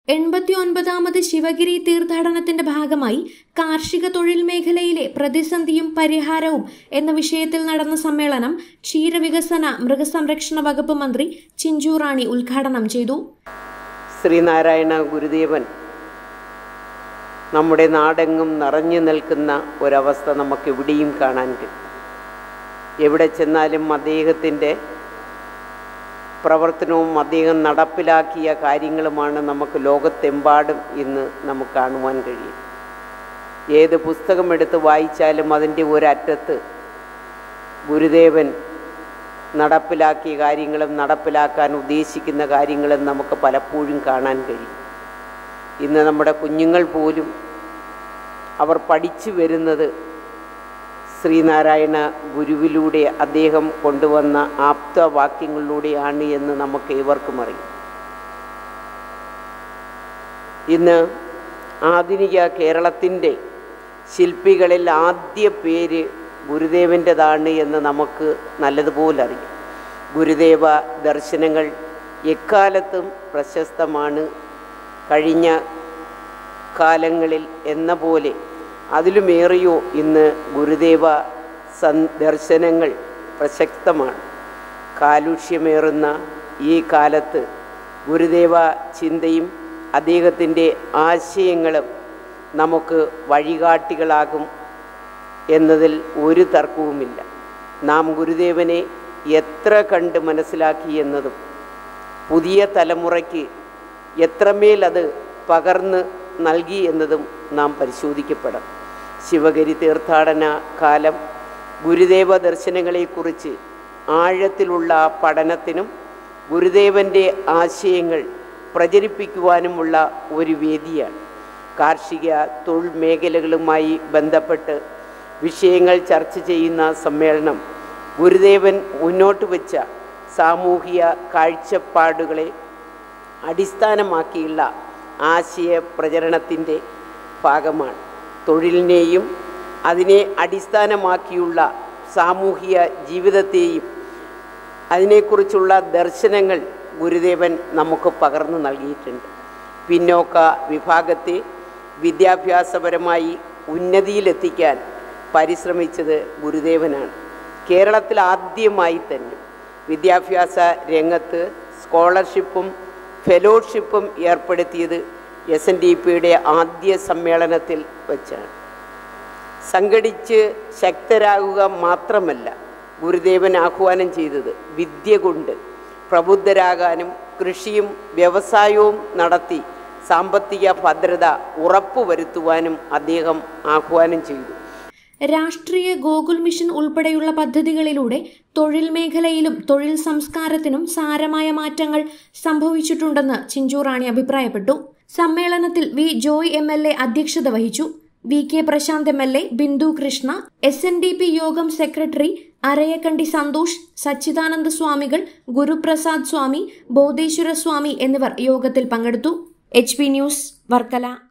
എൺപത്തി ഒൻപതാമത് ശിവഗിരി തീർത്ഥാടനത്തിന്റെ ഭാഗമായി കാർഷിക തൊഴിൽ മേഖലയിലെ പ്രതിസന്ധിയും പരിഹാരവും എന്ന വിഷയത്തിൽ നടന്ന സമ്മേളനം ക്ഷീരവികസന മൃഗസംരക്ഷണ വകുപ്പ് മന്ത്രി ചിഞ്ചു റാണി ഉദ്ഘാടനം ചെയ്തു ശ്രീനാരായണ ഗുരുദേവൻ നമ്മുടെ നാടെങ്ങും നിറഞ്ഞു നിൽക്കുന്ന ഒരവസ്ഥ നമുക്ക് എവിടെയും കാണാൻ കഴിയും എവിടെ ചെന്നാലും അദ്ദേഹത്തിൻ്റെ പ്രവർത്തനവും അദ്ദേഹം നടപ്പിലാക്കിയ കാര്യങ്ങളുമാണ് നമുക്ക് ലോകത്തെമ്പാടും ഇന്ന് നമുക്ക് കാണുവാൻ കഴിയും ഏത് പുസ്തകമെടുത്ത് വായിച്ചാലും അതിൻ്റെ ഒരറ്റത്ത് ഗുരുദേവൻ നടപ്പിലാക്കിയ കാര്യങ്ങളും നടപ്പിലാക്കാൻ ഉദ്ദേശിക്കുന്ന കാര്യങ്ങളും നമുക്ക് പലപ്പോഴും കാണാൻ കഴിയും ഇന്ന് നമ്മുടെ കുഞ്ഞുങ്ങൾ പോലും അവർ പഠിച്ചു വരുന്നത് ശ്രീനാരായണ ഗുരുവിലൂടെ അദ്ദേഹം കൊണ്ടുവന്ന ആപ്തവാക്യങ്ങളിലൂടെയാണ് എന്ന് നമുക്ക് ഏവർക്കും അറിയാം ഇന്ന് ആധുനിക കേരളത്തിൻ്റെ ശില്പികളിൽ ആദ്യ പേര് ഗുരുദേവൻ്റെതാണ് എന്ന് നമുക്ക് നല്ലതുപോലെ അറിയാം ഗുരുദേവ ദർശനങ്ങൾ എക്കാലത്തും പ്രശസ്തമാണ് കഴിഞ്ഞ കാലങ്ങളിൽ എന്ന പോലെ അതിലുമേറിയോ ഇന്ന് ഗുരുദേവ സൻ ദർശനങ്ങൾ പ്രസക്തമാണ് കാലുഷ്യമേറുന്ന ഈ കാലത്ത് ഗുരുദേവ ചിന്തയും അദ്ദേഹത്തിൻ്റെ ആശയങ്ങളും നമുക്ക് വഴികാട്ടികളാകും എന്നതിൽ ഒരു തർക്കവുമില്ല നാം ഗുരുദേവനെ എത്ര കണ്ട് മനസ്സിലാക്കി എന്നതും പുതിയ തലമുറയ്ക്ക് എത്രമേൽ അത് പകർന്ന് നൽകി എന്നതും നാം പരിശോധിക്കപ്പെടാം ശിവഗിരി തീർത്ഥാടന കാലം ഗുരുദേവ ദർശനങ്ങളെക്കുറിച്ച് ആഴത്തിലുള്ള പഠനത്തിനും ഗുരുദേവൻ്റെ ആശയങ്ങൾ പ്രചരിപ്പിക്കുവാനുമുള്ള ഒരു വേദിയാണ് കാർഷിക തൊഴിൽ മേഖലകളുമായി ബന്ധപ്പെട്ട് വിഷയങ്ങൾ ചർച്ച ചെയ്യുന്ന സമ്മേളനം ഗുരുദേവൻ മുന്നോട്ട് വെച്ച സാമൂഹിക കാഴ്ചപ്പാടുകളെ അടിസ്ഥാനമാക്കിയുള്ള ആശയ പ്രചരണത്തിൻ്റെ ഭാഗമാണ് തൊഴിലിനെയും അതിനെ അടിസ്ഥാനമാക്കിയുള്ള സാമൂഹിക ജീവിതത്തെയും അതിനെക്കുറിച്ചുള്ള ദർശനങ്ങൾ ഗുരുദേവൻ നമുക്ക് പകർന്നു നൽകിയിട്ടുണ്ട് പിന്നോക്ക വിഭാഗത്തെ വിദ്യാഭ്യാസപരമായി ഉന്നതിയിലെത്തിക്കാൻ പരിശ്രമിച്ചത് ഗുരുദേവനാണ് കേരളത്തിൽ ആദ്യമായി തന്നെ വിദ്യാഭ്യാസ രംഗത്ത് സ്കോളർഷിപ്പും ഫെലോഷിപ്പും ഏർപ്പെടുത്തിയത് എസ് എൻ ഡി പിയുടെ ആദ്യ സമ്മേളനത്തിൽ വെച്ചാണ് സംഘടിച്ച് ശക്തരാകുക മാത്രമല്ല ഗുരുദേവൻ ആഹ്വാനം ചെയ്തത് വിദ്യ കൊണ്ട് പ്രബുദ്ധരാകാനും കൃഷിയും വ്യവസായവും നടത്തി സാമ്പത്തിക ഭദ്രത ഉറപ്പുവരുത്തുവാനും അദ്ദേഹം ആഹ്വാനം ചെയ്തു രാഷ്ട്രീയ ഗോകുൽ മിഷൻ ഉൾപ്പെടെയുള്ള പദ്ധതികളിലൂടെ തൊഴിൽ മേഖലയിലും തൊഴിൽ സംസ്കാരത്തിനും സാരമായ മാറ്റങ്ങൾ സംഭവിച്ചിട്ടുണ്ടെന്ന് ചിഞ്ചു റാണി അഭിപ്രായപ്പെട്ടു സമ്മേളനത്തിൽ V Joy M L A അധ്യക്ഷത വഹിച്ചു V K Prashanth M L A Bindu Krishna S N D P യോഗം സെക്രട്ടറി അരയക്കണ്ടി സന്തോഷ് സച്ചിദാനന്ദ സ്വാമികൾ ഗുരുപ്രസാദ് സ്വാമി ബോധേശ്വര സ്വാമി എന്നിവർ യോഗത്തിൽ പങ്കെടുത്തു എച്ച് പി ന്യൂസ് വർക്കല